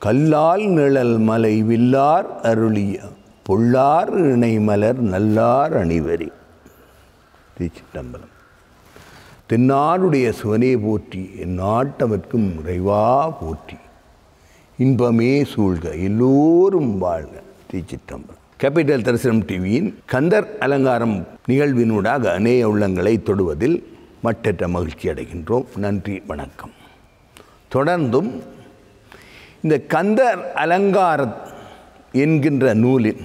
கல்லால் நிழல் மலை வில்லார் அருளிய பொல்லார் இணைமலர் நல்லார் அணிவரி திருச்சிட்டம்பலம் தென்னாடுடைய சிவனே போற்றி என் நாட்டவர்க்கும் இறைவா போற்றி இன்பமே சூழ்க எல்லோரும் வாழ்க திருச்சிட்டம்பலம் கேபிட்டல் தரிசனம் டிவியின் கந்தர் அலங்காரம் நிகழ்வினூடாக அநேக உள்ளங்களை தொடுவதில் மட்டற்ற மகிழ்ச்சி அடைகின்றோம் நன்றி வணக்கம் தொடர்ந்தும் இந்த கந்தர் அலங்கார என்கின்ற நூலின்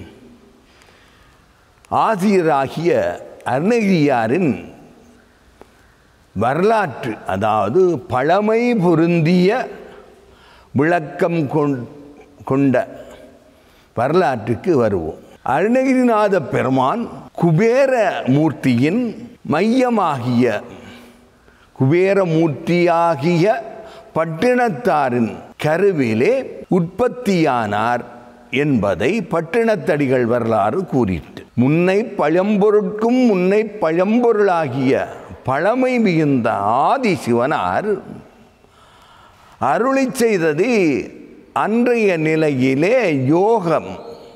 ஆசிரியராகிய அருணகிரியாரின் வரலாற்று அதாவது பழமை பொருந்திய விளக்கம் கொண்ட வரலாற்றுக்கு வருவோம் அருணகிரிநாத பெருமான் குபேர மூர்த்தியின் மையமாகிய குபேரமூர்த்தியாகிய பட்டினத்தாரின் கருவிலே உற்பத்தியானார் என்பதை பட்டினத்தடிகள் வரலாறு கூறிட்டு முன்னை பழம்பொருட்கும் முன்னை பழம்பொருளாகிய பழமை மிகுந்த ஆதி சிவனார் அருளி செய்தது அன்றைய நிலையிலே யோகம்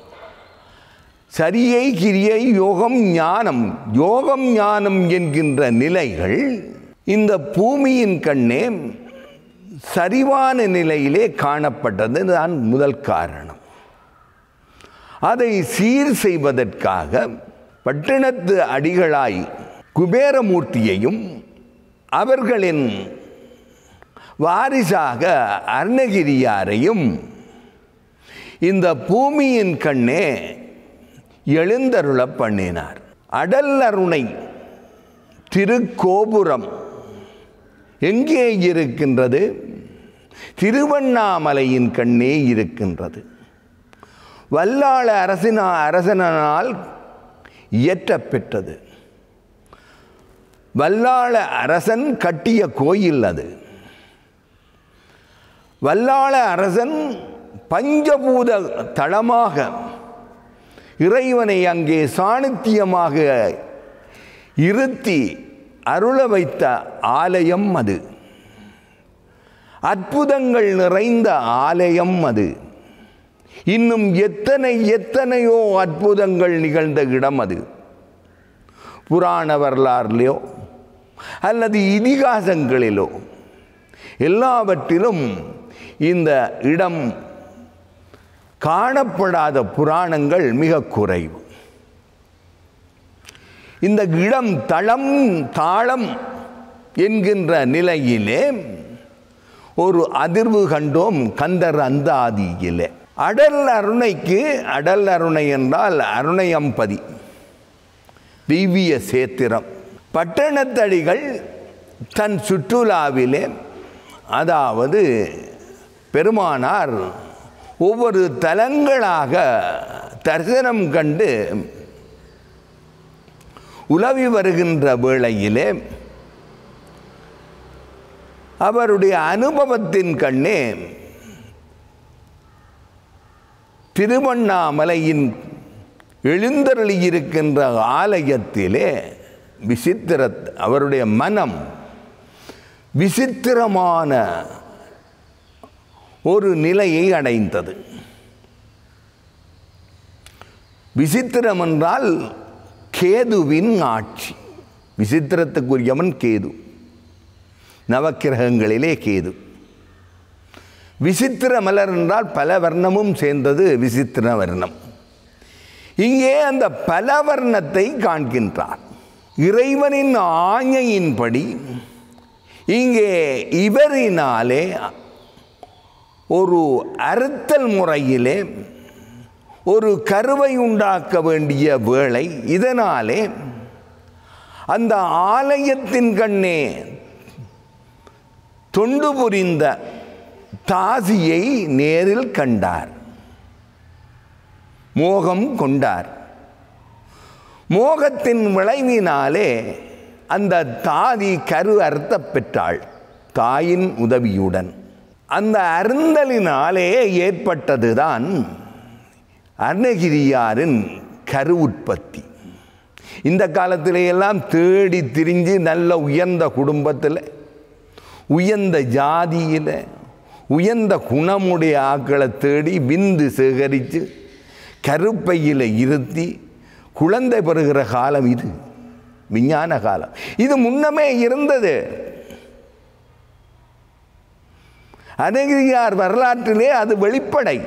சரியை கிரியை யோகம் ஞானம் யோகம் ஞானம் என்கின்ற நிலைகள் இந்த பூமியின் கண்ணே சரிவான நிலையிலே காணப்பட்டது தான் முதல் காரணம் அதை சீர் செய்வதற்காக பட்டினத்து அடிகளாய் குபேரமூர்த்தியையும் அவர்களின் வாரிசாக அருணகிரியாரையும் இந்த பூமியின் கண்ணே எழுந்தருள பண்ணினார் அடல் அருணை திருக்கோபுரம் எங்கே இருக்கின்றது திருவண்ணாமலையின் கண்ணே இருக்கின்றது வல்லாள அரசினா அரசனால் இயற்றப்பெற்றது வல்லாள அரசன் கட்டிய கோயில் அது வல்லாள அரசன் பஞ்சபூத தளமாக இறைவனை அங்கே சாணித்தியமாக இருத்தி அருள வைத்த ஆலயம் அது அற்புதங்கள் நிறைந்த ஆலயம் அது இன்னும் எத்தனை எத்தனையோ அற்புதங்கள் நிகழ்ந்த இடம் அது புராண வரலாறுலையோ அல்லது இதிகாசங்களிலோ எல்லாவற்றிலும் இந்த இடம் காணப்படாத புராணங்கள் மிக குறைவு இந்த இடம் தளம் தாளம் என்கின்ற நிலையிலே ஒரு அதிர்வு கண்டோம் கந்தர் அந்த ஆதியிலே அடல் அருணைக்கு அடல் அருணை என்றால் அருணையம்பதி திவ்ய சேத்திரம் பட்டணத்தடிகள் தன் சுற்றுலாவிலே அதாவது பெருமானார் ஒவ்வொரு தலங்களாக தரிசனம் கண்டு உலவி வருகின்ற வேளையிலே அவருடைய அனுபவத்தின் கண்ணே திருவண்ணாமலையின் எழுந்தருளியிருக்கின்ற ஆலயத்திலே விசித்திர அவருடைய மனம் விசித்திரமான ஒரு நிலையை அடைந்தது விசித்திரம் என்றால் கேதுவின் ஆட்சி விசித்திரத்துக்குரியவன் கேது நவக்கிரகங்களிலே கேது விசித்திர மலர் என்றால் பல வர்ணமும் சேர்ந்தது விசித்திர வர்ணம் இங்கே அந்த பல வர்ணத்தை காண்கின்றார் இறைவனின் ஆணையின்படி இங்கே இவரினாலே ஒரு அறுத்தல் முறையிலே ஒரு கருவை உண்டாக்க வேண்டிய வேளை இதனாலே அந்த ஆலயத்தின் கண்ணே தொண்டு புரிந்த தாசியை நேரில் கண்டார் மோகம் கொண்டார் மோகத்தின் விளைவினாலே அந்த தாதி கரு அறுத்தப் பெற்றாள் தாயின் உதவியுடன் அந்த அருந்தலினாலே ஏற்பட்டதுதான் அருணகிரியாரின் கரு உற்பத்தி இந்த காலத்திலே எல்லாம் தேடி திரிஞ்சு நல்ல உயர்ந்த குடும்பத்தில் உயர்ந்த ஜாதியில் உயர்ந்த குணமுடைய ஆக்களை தேடி விந்து சேகரித்து கருப்பையில் இருத்தி குழந்தை பெறுகிற காலம் இது விஞ்ஞான காலம் இது முன்னமே இருந்தது அநேகியார் வரலாற்றிலே அது வெளிப்படை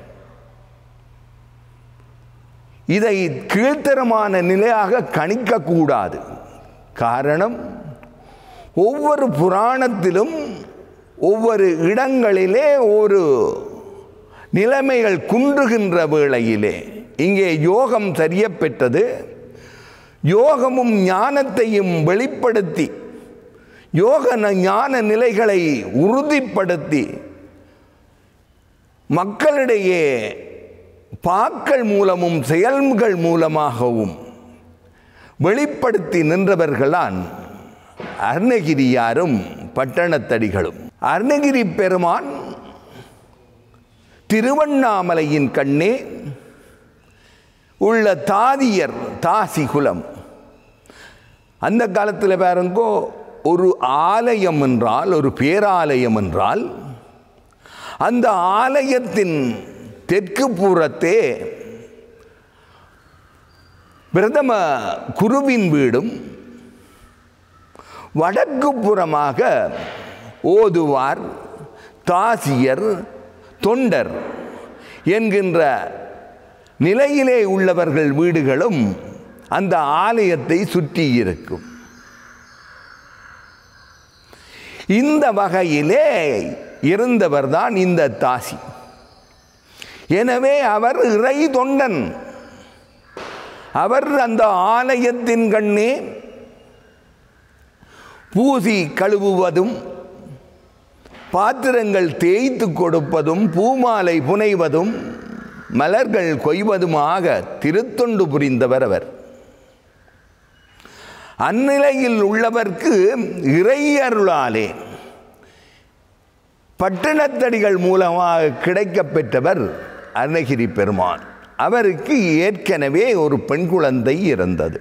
இதை கீழ்த்தரமான நிலையாக கணிக்கக்கூடாது காரணம் ஒவ்வொரு புராணத்திலும் ஒவ்வொரு இடங்களிலே ஒரு நிலைமைகள் குன்றுகின்ற வேளையிலே இங்கே யோகம் சரிய பெற்றது யோகமும் ஞானத்தையும் வெளிப்படுத்தி யோக ந- ஞான நிலைகளை உறுதிப்படுத்தி மக்களிடையே பாக்கள் மூலமும் செயல்கள் மூலமாகவும் வெளிப்படுத்தி நின்றவர்களான் அருணகிரியாரும் பட்டணத்தடிகளும் அருணகிரி பெருமான் திருவண்ணாமலையின் கண்ணே உள்ள தாதியர் தாசி குலம் அந்த காலத்தில் பாருங்கோ ஒரு ஆலயம் என்றால் ஒரு பேராலயம் என்றால் அந்த ஆலயத்தின் தெற்கு புறத்தே பிரதம குருவின் வீடும் வடக்கு புறமாக ஓதுவார் தாசியர் தொண்டர் என்கின்ற நிலையிலே உள்ளவர்கள் வீடுகளும் அந்த ஆலயத்தை சுற்றி இருக்கும் இந்த வகையிலே இருந்தவர்தான் இந்த தாசி எனவே அவர் இறை தொண்டன் அவர் அந்த ஆலயத்தின் கண்ணே பூசி கழுவுவதும் பாத்திரங்கள் தேய்த்து கொடுப்பதும் பூமாலை புனைவதும் மலர்கள் கொய்வதுமாக திருத்தொண்டு புரிந்தவர் அவர் அந்நிலையில் உள்ளவர்க்கு இறையருளாலே பட்டணத்தடிகள் மூலமாக கிடைக்கப் பெற்றவர் அருணகிரி பெருமான் அவருக்கு ஏற்கனவே ஒரு பெண் குழந்தை இருந்தது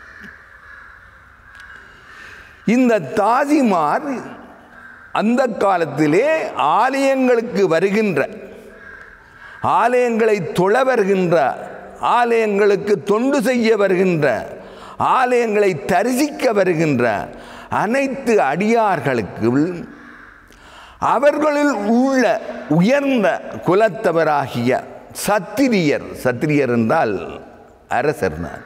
இந்த தாதிமார் அந்த காலத்திலே ஆலயங்களுக்கு வருகின்ற ஆலயங்களை தொழ வருகின்ற ஆலயங்களுக்கு தொண்டு செய்ய வருகின்ற ஆலயங்களை தரிசிக்க வருகின்ற அனைத்து அடியார்களுக்கு அவர்களில் உள்ள உயர்ந்த குலத்தவராகிய சத்திரியர் சத்திரியர் என்றால் அரசர் நான்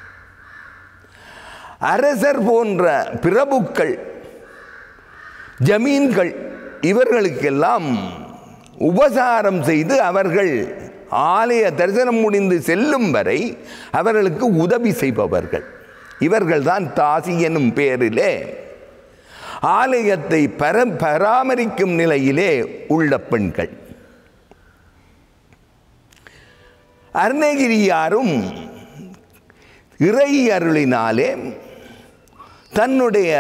அரசர் போன்ற பிரபுக்கள் ஜமீன்கள் இவர்களுக்கெல்லாம் உபசாரம் செய்து அவர்கள் ஆலய தரிசனம் முடிந்து செல்லும் வரை அவர்களுக்கு உதவி செய்பவர்கள் இவர்கள்தான் தாசி எனும் பெயரிலே ஆலயத்தை பர பராமரிக்கும் நிலையிலே உள்ள பெண்கள் அருணகிரியாரும் இறை அருளினாலே தன்னுடைய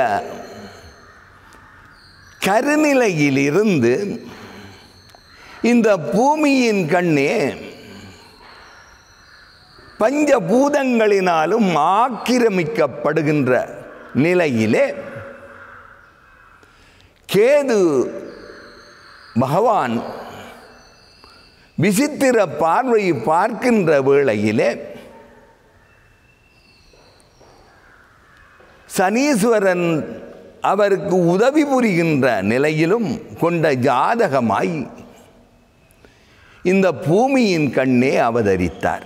கருநிலையிலிருந்து இந்த பூமியின் கண்ணே பஞ்சபூதங்களினாலும் ஆக்கிரமிக்கப்படுகின்ற நிலையிலே கேது பகவான் விசித்திர பார்வை பார்க்கின்ற வேளையிலே சனீஸ்வரன் அவருக்கு உதவி புரிகின்ற நிலையிலும் கொண்ட ஜாதகமாய் இந்த பூமியின் கண்ணே அவதரித்தார்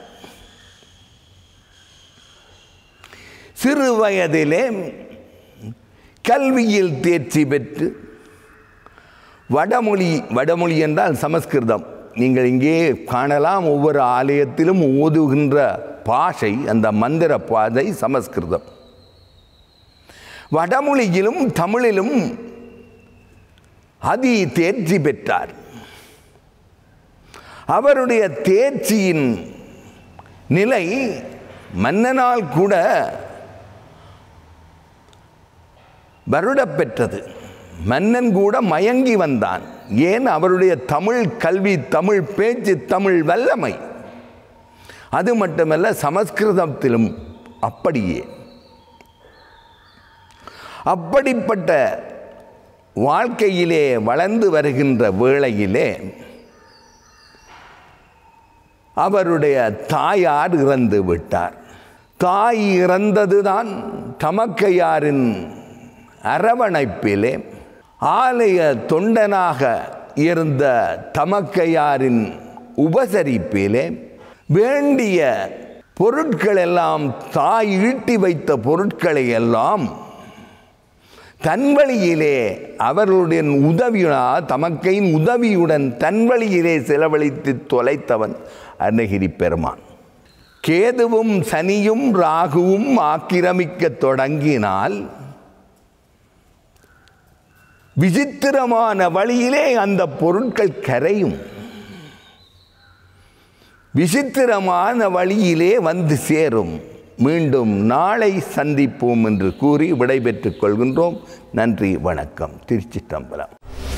சிறு வயதிலே கல்வியில் தேர்ச்சி பெற்று வடமொழி வடமொழி என்றால் சமஸ்கிருதம் நீங்கள் இங்கே காணலாம் ஒவ்வொரு ஆலயத்திலும் ஓதுகின்ற பாஷை அந்த மந்திர பாதை சமஸ்கிருதம் வடமொழியிலும் தமிழிலும் அதி தேர்ச்சி பெற்றார் அவருடைய தேர்ச்சியின் நிலை மன்னனால் கூட வருடப் பெற்றது மன்னன் கூட மயங்கி வந்தான் ஏன் அவருடைய தமிழ் கல்வி தமிழ் பேச்சு தமிழ் வல்லமை அது மட்டுமல்ல சமஸ்கிருதத்திலும் அப்படியே அப்படிப்பட்ட வாழ்க்கையிலே வளர்ந்து வருகின்ற வேளையிலே அவருடைய தாயார் இறந்து விட்டார் தாய் இறந்ததுதான் தமக்கையாரின் அரவணைப்பிலே ஆலய தொண்டனாக இருந்த தமக்கையாரின் உபசரிப்பிலே வேண்டிய பொருட்கள் எல்லாம் தாய் ஈட்டி வைத்த பொருட்களை எல்லாம் தன் வழியிலே அவர்களுடைய உதவியுடன் தமக்கையின் உதவியுடன் தன் வழியிலே செலவழித்து தொலைத்தவன் அருணகிரி பெருமான் கேதுவும் சனியும் ராகுவும் ஆக்கிரமிக்க தொடங்கினால் விசித்திரமான வழியிலே அந்த பொருட்கள் கரையும் விசித்திரமான வழியிலே வந்து சேரும் மீண்டும் நாளை சந்திப்போம் என்று கூறி விடைபெற்றுக் கொள்கின்றோம் நன்றி வணக்கம் திருச்சிற்றம்பலம்